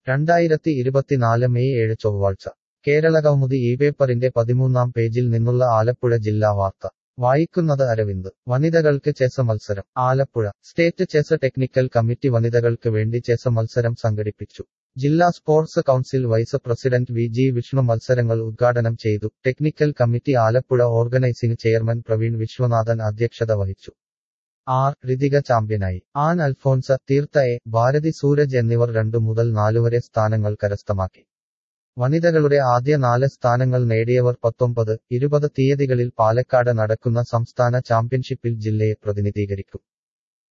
രണ്ടായിരത്തി ഇരുപത്തിനാല് മെയ് ഏഴ് ചൊവ്വാഴ്ച കേരളകൗമുദി ഈ പേപ്പറിന്റെ പതിമൂന്നാം പേജിൽ നിന്നുള്ള ആലപ്പുഴ ജില്ലാ വാർത്ത വായിക്കുന്നത് അരവിന്ദ് വനിതകൾക്ക് ചെസ് മത്സരം Alappuzha state chess technical committee വനിതകൾക്ക് വേണ്ടി ചെസ് മത്സരം സംഘടിപ്പിച്ചു ജില്ലാ sports council vice president V G Vishnu മത്സരങ്ങൾ ഉദ്ഘാടനം ചെയ്തു technical committee Alappuzha organising chairman Praveen Viswanathan അധ്യക്ഷത വഹിച്ചു ആർ ഋതിക ചാമ്പ്യനായി ആൻ അൽഫോൻസ തീർത്ത എ ഭാരതി സൂരജ് എന്നിവർ രണ്ടു മുതൽ നാലുവരെ സ്ഥാനങ്ങൾ കരസ്ഥമാക്കി വനിതകളുടെ ആദ്യ നാല് സ്ഥാനങ്ങൾ നേടിയവർ പത്തൊമ്പത് ഇരുപത് തീയതികളിൽ പാലക്കാട് നടക്കുന്ന സംസ്ഥാന ചാമ്പ്യൻഷിപ്പിൽ ജില്ലയെ പ്രതിനിധീകരിക്കും